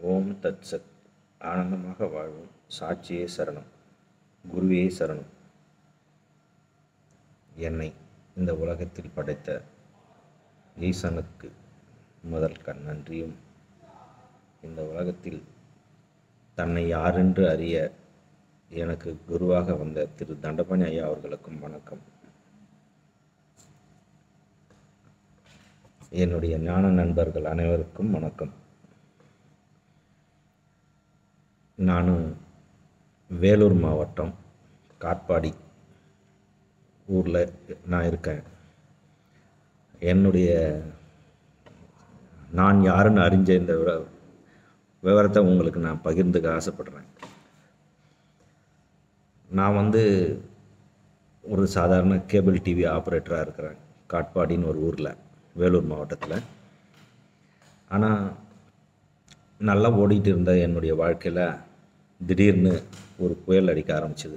ஓம் தத் சத் ஆனந்தமாக வாழ்வோம் சாட்சியே சரணம் குருவே சரணம் என்னை இந்த உலகத்தில் படைத்த ஈசனுக்கு முதல் கண் நன்றியும் இந்த உலகத்தில் தன்னை யாரென்று அறிய எனக்கு குருவாக வந்த திரு தண்டபாணி ஐயா அவர்களுக்கும் வணக்கம் என்னுடைய ஞான நண்பர்கள் அனைவருக்கும் வணக்கம் நான் வேலூர் மாவட்டம் காட்பாடி ஊரில் நான் இருக்கேன் என்னுடைய நான் யாருன்னு அறிஞ்ச இந்த விவ- விவரத்தை உங்களுக்கு நான் பகிர்ந்துக்க ஆசைப்படுறேன் நான் வந்து ஒரு சாதாரண கேபிள் டிவி ஆப்ரேட்டராக இருக்கிறேன் காட்பாடின்னு ஒரு ஊரில் வேலூர் மாவட்டத்தில் ஆனால் நல்லா ஓடிட்டு இருந்த என்னுடைய வாழ்க்கையில் திடீர்னு ஒரு புயல் அடிக்க ஆரம்பிச்சது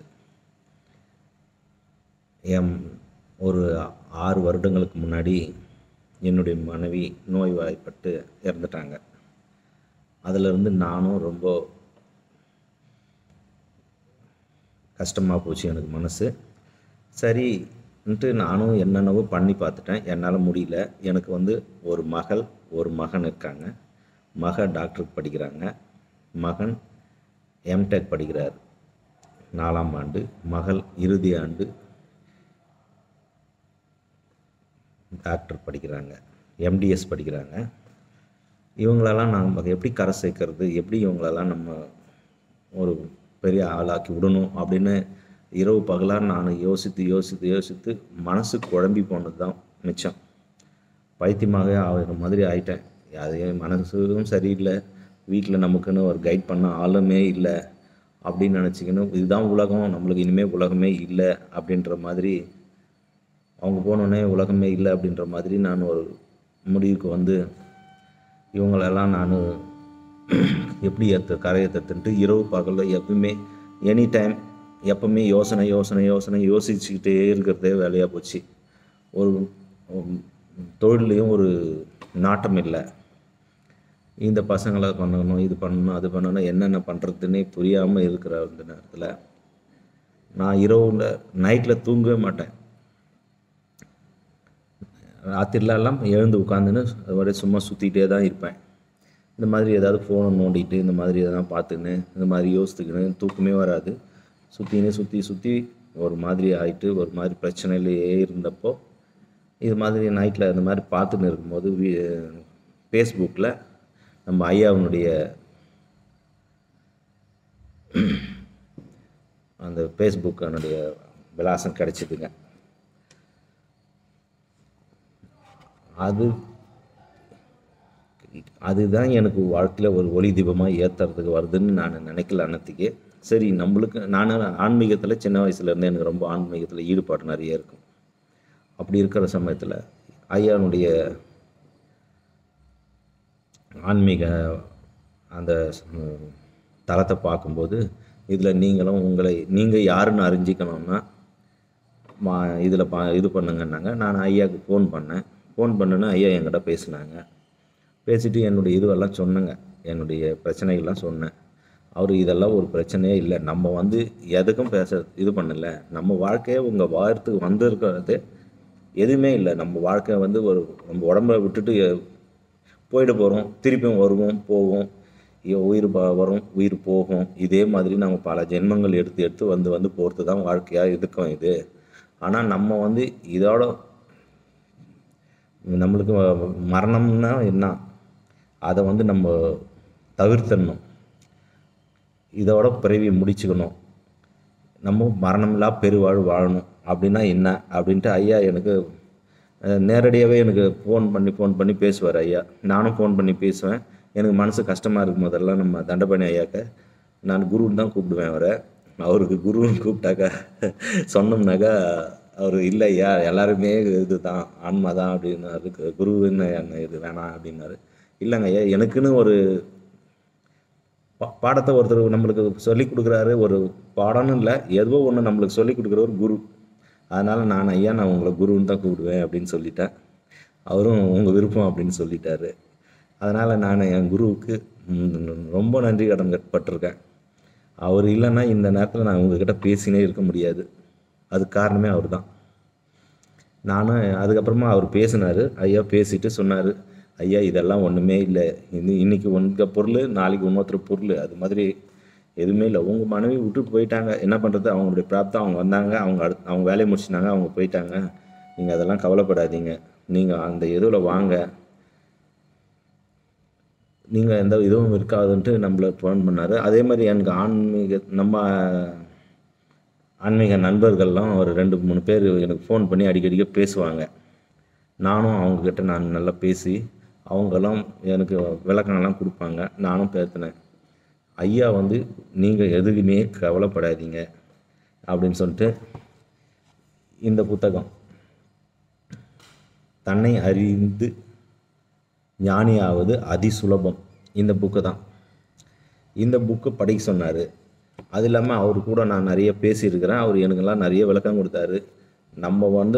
என் ஒரு ஆறு வருடங்களுக்கு முன்னாடி என்னுடைய மனைவி நோய்வாய்ப்பட்டு இறந்துட்டாங்க அதிலிருந்து நானும் ரொம்ப கஷ்டமாக போச்சு எனக்கு மனசு சரின்ட்டு நானும் என்னென்னவோ பண்ணி பார்த்துட்டேன் என்னால் முடியல எனக்கு வந்து ஒரு மகள் ஒரு மகன் இருக்காங்க மக டாக்டருக்கு படிக்கிறாங்க மகன் எம்டெக் படிக்கிறார் நாலாம் ஆண்டு மகள் இறுதி ஆண்டு டாக்டர் படிக்கிறாங்க எம்டிஎஸ் படிக்கிறாங்க இவங்களெல்லாம் நம்ம எப்படி கரை சேர்க்கறது எப்படி இவங்களெல்லாம் நம்ம ஒரு பெரிய ஆளாக்கி விடணும் அப்படின்னு இரவு பகலாக நான் யோசித்து யோசித்து யோசித்து மனசு குழம்பி போனது தான் மிச்சம் பைத்தியமாக ஆகிற மாதிரி ஆயிட்டேன் அது என் மனசும் சரியில்லை வீட்டில் நமக்குன்னு ஒரு கைட் பண்ண ஆளுமே இல்லை அப்படின்னு நினச்சிக்கணும் இதுதான் உலகம் நம்மளுக்கு இனிமேல் உலகமே இல்லை அப்படின்ற மாதிரி அவங்க போனோடனே உலகமே இல்லை அப்படின்ற மாதிரி நான் ஒரு முடிவுக்கு வந்து இவங்களெல்லாம் நான் எப்படி ஏற்ற கரையேற்றன்ட்டு இரவு பகலில் எப்பவுமே எனி டைம் எப்பவுமே யோசனை யோசனை யோசனை யோசிச்சுக்கிட்டே இருக்கிறதே வேலையாக போச்சு ஒரு உம், தொழில்லையும் ஒரு நாட்டம் இல்லை இந்த பசங்களை பண்ணணும் இது பண்ணணும் அது பண்ணணும் என்னென்ன பண்ணுறதுன்னே புரியாமல் இருக்கிற அந்த நேரத்தில் நான் இரவில் நைட்டில் தூங்கவே மாட்டேன் ராத்திரிலெல்லாம் எழுந்து உட்காந்துன்னு அது மாதிரி சும்மா சுற்றிக்கிட்டே தான் இருப்பேன் இந்த மாதிரி ஏதாவது ஃபோனை நோண்டிட்டு இந்த மாதிரி எதனா பார்த்துன்னு இந்த மாதிரி யோசித்துக்கின்னு தூக்கமே வராது சுற்றின்னு சுற்றி சுற்றி ஒரு மாதிரி ஆயிட்டு ஒரு மாதிரி பிரச்சனையிலேயே இருந்தப்போ இது மாதிரி நைட்டில் இந்த மாதிரி பார்த்துன்னு இருக்கும்போது ஃபேஸ்புக்கில் நம்ம ஐயாவினுடைய அந்த ஃபேஸ்புக் அதனுடைய விலாசம் கிடச்சிதுங்க அது அதுதான் எனக்கு வாழ்க்கையில் ஒரு ஒளி தீபமாக ஏற்றுறதுக்கு வருதுன்னு நான் நினைக்கல அன்னத்துக்கே சரி நம்மளுக்கு நான் ஆன்மீகத்தில் சின்ன வயசுலேருந்து எனக்கு ரொம்ப ஆன்மீகத்தில் ஈடுபாடு நிறைய இருக்கும் அப்படி இருக்கிற சமயத்தில் ஐயானுடைய ஆன்மீக அந்த ம், தளத்தை பார்க்கும்போது இதில் நீங்களும் உங்களை நீங்கள் யாருன்னு அறிஞ்சிக்கணும்னா மா இதில் பா இது பண்ணுங்கன்னாங்க நான் ஐயாவுக்கு ஃபோன் பண்ணேன் ஃபோன் பண்ணுன்னு ஐயா என்கிட்ட பேசினாங்க பேசிட்டு என்னுடைய இதுவெல்லாம் சொன்னேங்க என்னுடைய பிரச்சனைகள்லாம் சொன்னேன் அவர் இதெல்லாம் ஒரு பிரச்சனையே இல்லை நம்ம வந்து எதுக்கும் பேச இது பண்ணல நம்ம வாழ்க்கையை உங்கள் வாரத்துக்கு வந்திருக்கிறது எதுவுமே இல்லை நம்ம வாழ்க்கை வந்து ஒரு நம்ம உடம்ப விட்டுட்டு போயிட போகிறோம் திருப்பியும் வருவோம் போவோம் ஐயோ, உயிர் ப- வரும் உயிர் போகும் இதே மாதிரி நம்ம பல ஜென்மங்கள் எடுத்து எடுத்து வந்து வந்து போகிறது தான் வாழ்க்கையாக இருக்கும் இது ஆனால் நம்ம வந்து இதோட நம்மளுக்கு மரணம்னா என்ன அதை வந்து நம்ம தவிர்த்திடணும் இதோட பிறவி முடிச்சுக்கணும் நம்ம மரணமில்லா பெருவாழ் வாழணும் அப்படின்னா என்ன அப்படின்ட்டு ஐயா எனக்கு அஹ், நேரடியாகவே எனக்கு ஃபோன் பண்ணி ஃபோன் பண்ணி பேசுவார் ஐயா நானும் ஃபோன் பண்ணி பேசுவேன் எனக்கு மனசு கஷ்டமாக இருக்கும் போதெல்லாம் நம்ம தண்டபாணி ஐயாக்க நான் குருன்னு தான் கூப்பிடுவேன் அவரை அவருக்கு குருன்னு கூப்பிட்டாக்கா சொன்னோம்னாக்கா அவர் இல்லை ஐயா எல்லாருமே இது தான் ஆன்மா தான் அப்படின்னாரு குருன்னு என்ன இது வேணாம் அப்படின்னாரு இல்லைங்க ஐயா எனக்குன்னு ஒரு பா- பாடத்தை ஒருத்தர் நம்மளுக்கு சொல்லி கொடுக்குறாரு ஒரு பாடம்னு இல்லை ஏதோ ஒன்று நம்மளுக்கு சொல்லி கொடுக்குற ஒரு குரு அதனால் நான் ஐயா நான் உங்களை குருன்னு தான் கூப்பிடுவேன் அப்படின்னு சொல்லிட்டேன் அவரும் உங்கள் விருப்பம் அப்படின்னு சொல்லிட்டாரு அதனால் நான் என் குருவுக்கு ம், ரொம்ப நன்றி கடன் பட்டிருக்கேன் அவர் இல்லைன்னா இந்த நேரத்தில் நான் உங்ககிட்ட பேசினே இருக்க முடியாது அது காரணமே அவர் தான் நானும் அதுக்கப்புறமா அவர் பேசினார் ஐயா பேசிட்டு சொன்னார் ஐயா இதெல்லாம் ஒன்றுமே இல்லை இது இன்னைக்கு உங்கள் பொருள் நாளைக்கு இன்னொருத்தர் பொருள் அது மாதிரி எதுவுமே இல்லை உங்கள் மனைவி விட்டுட்டு போயிட்டாங்க என்ன பண்ணுறது அவங்களுடைய பிராப்தம் அவங்க வந்தாங்க அவங்க அடுத்து அவங்க வேலையை முடிச்சிட்டாங்க அவங்க போயிட்டாங்க நீங்கள் அதெல்லாம் கவலைப்படாதீங்க நீங்கள் அந்த இதுவில் வாங்க நீங்கள் எந்த இதுவும் இருக்காதுன்ட்டு நம்மளை ஃபோன் பண்ணார் அதே மாதிரி எனக்கு ஆன்மீக நம்ம ஆன்மீக நண்பர்கள்லாம் ஒரு ரெண்டு மூணு பேர் எனக்கு ஃபோன் பண்ணி அடிக்கடிக்க பேசுவாங்க நானும் அவங்கக்கிட்ட நான் நல்லா பேசி அவங்கெல்லாம் எனக்கு விளக்கங்கள்லாம் கொடுப்பாங்க நானும் பேசினேன் ஐயா வந்து நீங்கள் எதுக்குமே கவலைப்படாதீங்க அப்படின்னு சொல்லிட்டு இந்த புத்தகம் தன்னை அறிந்து ஞானியாவது அதிசுலபம் இந்த புக்கு தான் இந்த புக்கு படிக்க சொன்னார் அது இல்லாமல் அவர் கூட நான் நிறைய பேசியிருக்கிறேன் அவர் எனக்கெல்லாம் நிறைய விளக்கம் கொடுத்தாரு நம்ம வந்து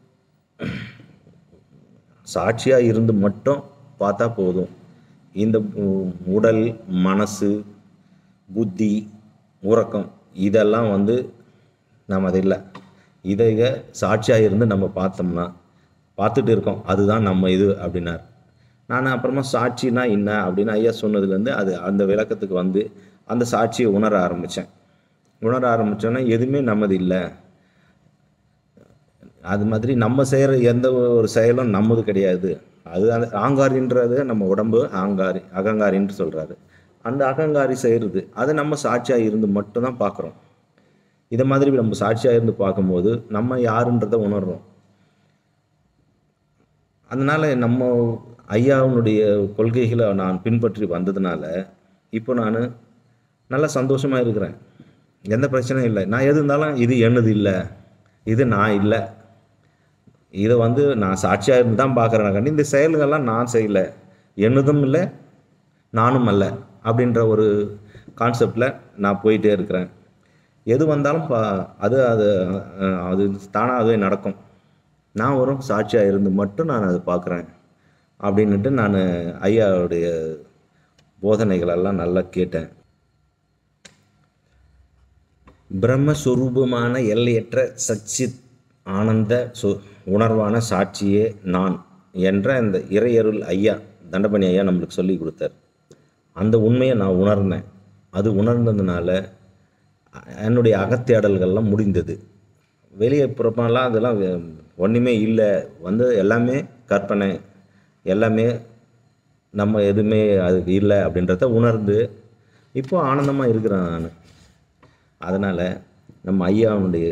சாட்சியாக இருந்து மட்டும் பார்த்தா போதும் இந்த உ- உடல் மனசு புத்தி உறக்கம் இதெல்லாம் வந்து நம்ம அது இல்லை இதை சாட்சியாக இருந்து நம்ம பார்த்தோம்னா பார்த்துட்டு இருக்கோம் அதுதான் நம்ம இது அப்படின்னார் நான் அப்புறமா சாட்சினா என்ன அப்படின்னு ஐயா சொன்னதுலேருந்து அது அந்த விளக்கத்துக்கு வந்து அந்த சாட்சியை உணர ஆரம்பித்தேன் உணர ஆரம்பித்தோன்னே எதுவுமே நமது இல்லை அது மாதிரி நம்ம செய்கிற எந்த ஒரு செயலும் நம்மது கிடையாது அது அந்த ஆங்காரின்றது நம்ம உடம்பு ஆங்காரி அகங்காரின்னு சொல்கிறாரு அந்த அகங்காரி செய்கிறது அது நம்ம சாட்சியாக இருந்து மட்டும்தான் பார்க்குறோம் இதை மாதிரி நம்ம சாட்சியாக இருந்து பார்க்கும்போது நம்ம யாருன்றதை உணர்றோம் அதனால் நம்ம ஐயாவுடைய கொள்கைகளை நான் பின்பற்றி வந்ததுனால இப்போ நான் நல்லா சந்தோஷமாக இருக்கிறேன் எந்த பிரச்சனையும் இல்லை நான் எது இருந்தாலும் இது என்னது இல்லை இது நான் இல்லை இதை வந்து நான் சாட்சியாக இருந்து தான் பார்க்குறேன் கண்டி இந்த செயல்கள்லாம் நான் செய்யலை என்னதும் இல்லை நானும் அல்ல அப்படின்ற ஒரு கான்செப்டில் நான் போயிட்டே இருக்கிறேன் எது வந்தாலும் பா அது அது அஹ், அது தானாக அதுவே நடக்கும் நான் ஒரு சாட்சியாக இருந்து மட்டும் நான் அதை பார்க்குறேன் அப்படின்னுட்டு நான் ஐயாவுடைய போதனைகளெல்லாம் நல்லா கேட்டேன் பிரம்மஸ்வரூபமான எல்லையற்ற சச்சித் ஆனந்த சு உணர்வான சாட்சியே நான் என்ற இந்த இறையருள் ஐயா தண்டபணி ஐயா நம்மளுக்கு சொல்லி கொடுத்தார் அந்த உண்மையை நான் உணர்ந்தேன் அது உணர்ந்ததுனால அ- என்னுடைய அகத்தேடல்கள்லாம் முடிந்தது வெளியே புறப்பெல்லாம் அதெல்லாம் வே- ஒன்றுமே இல்லை வந்து எல்லாமே கற்பனை எல்லாமே நம்ம எதுவுமே அதுக்கு இல்லை அப்படின்றத உணர்ந்து இப்போ ஆனந்தமாக இருக்கிறேன் நான் அதனால் நம்ம ஐயாவுடைய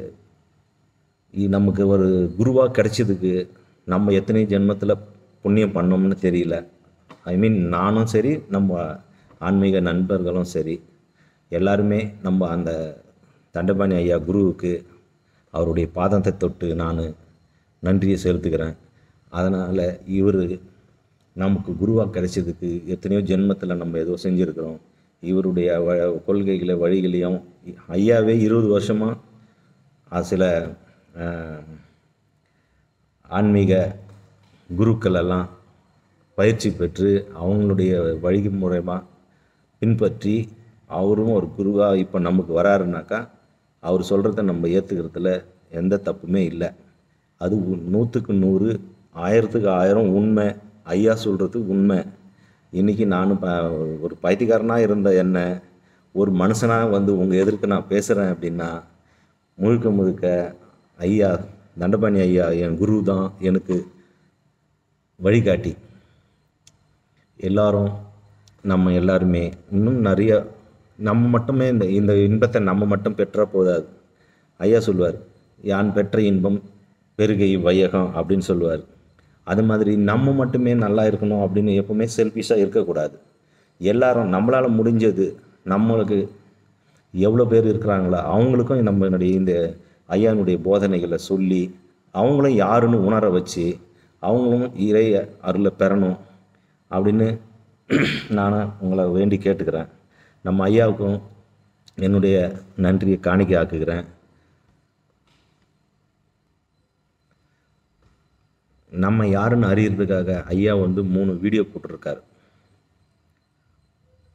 இ- நமக்கு ஒரு குருவாக கிடைச்சதுக்கு நம்ம எத்தனை ஜென்மத்தில் புண்ணியம் பண்ணோம்னு தெரியல ஐ மீன் நானும் சரி நம்ம ஆன்மீக நண்பர்களும் சரி எல்லாருமே நம்ம அந்த தண்டபாணி ஐயா குருவுக்கு அவருடைய பாதத்தை தொட்டு நான் நன்றியை செலுத்துக்கிறேன் அதனால் இவர் நமக்கு குருவாக கிடைச்சதுக்கு எத்தனையோ ஜென்மத்தில் நம்ம ஏதோ செஞ்சுருக்கிறோம் இவருடைய வ கொள்கைகளை வழிகளையும் ஐயாவே இருபது வருஷமாக அது சில அஹ், ஆன்மீக குருக்கள் எல்லாம் பயிற்சி பெற்று அவங்களுடைய வழிமுறைமா பின்பற்றி அவரும் ஒரு குருவாக இப்போ நமக்கு வராருனாக்கா அவர் சொல்கிறத நம்ம ஏற்றுக்கிறதுல எந்த தப்புமே இல்லை அது உ- நூற்றுக்கு நூறு ஆயிரத்துக்கு ஆயிரம் உண்மை ஐயா சொல்கிறது உண்மை இன்றைக்கி நானும் ப ஒரு பைத்தியக்காரனாக இருந்த என்ன ஒரு மனுஷனாக வந்து உங்கள் எதிர்க்கு நான் பேசுகிறேன் அப்படின்னா முழுக்க முழுக்க ஐயா தண்டபாணி ஐயா என் குரு தான் எனக்கு வழிகாட்டி எல்லாரும் நம்ம எல்லாருமே இன்னும் நிறைய நம்ம மட்டுமே இந்த இந்த இன்பத்தை நம்ம மட்டும் பெற்றா போதாது ஐயா சொல்லுவார் யான் பெற்ற இன்பம் பெருகை வையகம் அப்படின்னு சொல்லுவார் அது மாதிரி நம்ம மட்டுமே நல்லா இருக்கணும் அப்படின்னு எப்பவுமே செல்ஃபிஷாக இருக்கக்கூடாது எல்லாரும் நம்மளால் முடிஞ்சது நம்மளுக்கு எவ்வளோ பேர் இருக்கிறாங்களோ அவங்களுக்கும் நம்மளுடைய இந்த ஐயானுடைய போதனைகளை சொல்லி அவங்களும் யாருன்னு உணர வச்சு அவங்களும் இறை அருளை பெறணும் அப்படின்னு நான் உங்களை வேண்டி கேட்டுக்கிறேன் நம்ம ஐயாவுக்கும் என்னுடைய நன்றியை காணிக்கை ஆக்குகிறேன் நம்ம யாருன்னு அறியறதுக்காக ஐயா வந்து மூணு வீடியோ போட்டிருக்காரு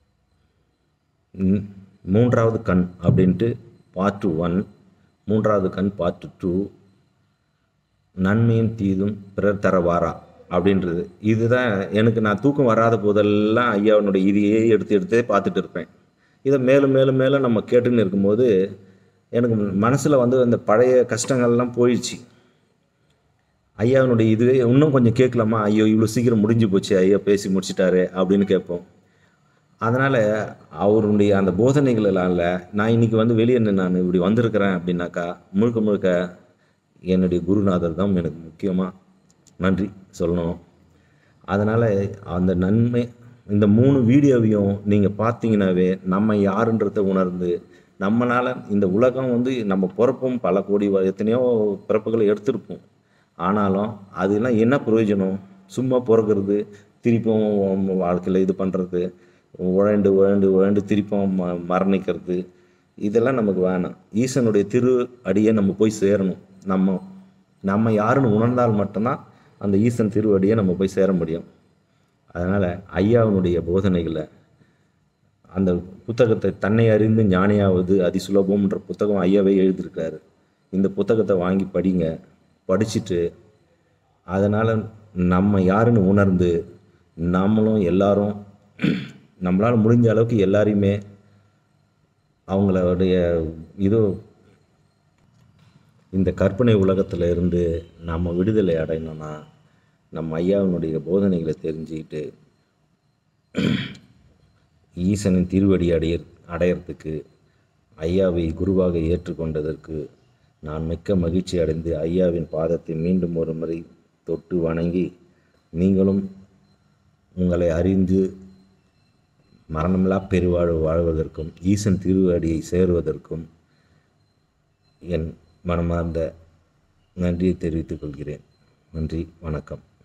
ம், மூன்றாவது கண் அப்படின்ட்டு பார்ட்டு ஒன் மூன்றாவது கண் பார்ட்டு டூ நன்மையும் தீதும் பிறர் தர வாரா அப்படின்றது இதுதான் எனக்கு நான் தூக்கம் வராத போதெல்லாம் ஐயாவினுடைய இதையே எடுத்து எடுத்தே பார்த்துட்டு இருப்பேன் இதை மேலும் மேலும் மேலும் நம்ம கேட்டுன்னு இருக்கும்போது எனக்கு மனசில் வந்து அந்த பழைய கஷ்டங்கள்லாம் போயிடுச்சு ஐயாவினுடைய இதுவே இன்னும் கொஞ்சம் கேட்கலாமா ஐயோ இவ்வளோ சீக்கிரம் முடிஞ்சு போச்சு ஐயா பேசி முடிச்சிட்டாரு அப்படின்னு கேட்போம் அதனால் அவருடைய அந்த போதனைகளால் நான் இன்னைக்கு வந்து வெளியே நின்னு நான் இப்படி வந்திருக்கிறேன் அப்படின்னாக்கா முழுக்க முழுக்க என்னுடைய குருநாதர் தான் எனக்கு முக்கியமாக நன்றி சொல்லணும் அதனால் அந்த நன்மை இந்த மூணு வீடியோவையும் நீங்கள் பார்த்தீங்கன்னாவே நம்ம யாருன்றதை உணர்ந்து நம்மளால் இந்த உலகம் வந்து நம்ம பிறப்பும் பல கோடி வ- எத்தனையோ பிறப்புகளை எடுத்திருப்போம் ஆனாலும் அதெல்லாம் என்ன பிரயோஜனம் சும்மா பிறக்கிறது திருப்பியும் வாழ்க்கையில் இது பண்ணுறது உழண்டு உழண்டு உழண்டு திருப்பியும் ம மரணிக்கிறது இதெல்லாம் நமக்கு வேணாம் ஈசனுடைய திரு அடியை நம்ம போய் சேரணும் நம்ம நம்ம யாருன்னு உணர்ந்தால் மட்டும்தான் அந்த ஈசன் திருவடியை நம்ம போய் சேர முடியும் அதனால் ஐயாவினுடைய போதனைகளை அந்த புத்தகத்தை தன்னை அறிந்து ஞானியாவது அதிசுலபம்ன்ற புத்தகம் ஐயாவே எழுதியிருக்காரு இந்த புத்தகத்தை வாங்கி படிங்க படிச்சுட்டு அதனால் நம்ம யாருன்னு உணர்ந்து நம்மளும் எல்லாரும் நம்மளால் முடிஞ்ச அளவுக்கு எல்லாரையுமே அவங்களுடைய இது இந்த கற்பனை உலகத்தில் இருந்து நம்ம விடுதலை அடையணும்னா நம்ம ஐயாவினுடைய போதனைகளை தெரிஞ்சுக்கிட்டு ஈசனின் திருவடி அடைய அடையறதுக்கு ஐயாவை குருவாக ஏற்றுக்கொண்டதற்கு நான் மிக்க மகிழ்ச்சி அடைந்து ஐயாவின் பாதத்தை மீண்டும் ஒரு முறை தொட்டு வணங்கி நீங்களும் உங்களை அறிந்து மரணமில்லா பெருவாழ்வு வாழ்வதற்கும் ஈசன் திருவடியை சேருவதற்கும் என் மனமார்ந்த நன்றியை தெரிவித்துக் கொள்கிறேன் நன்றி வணக்கம்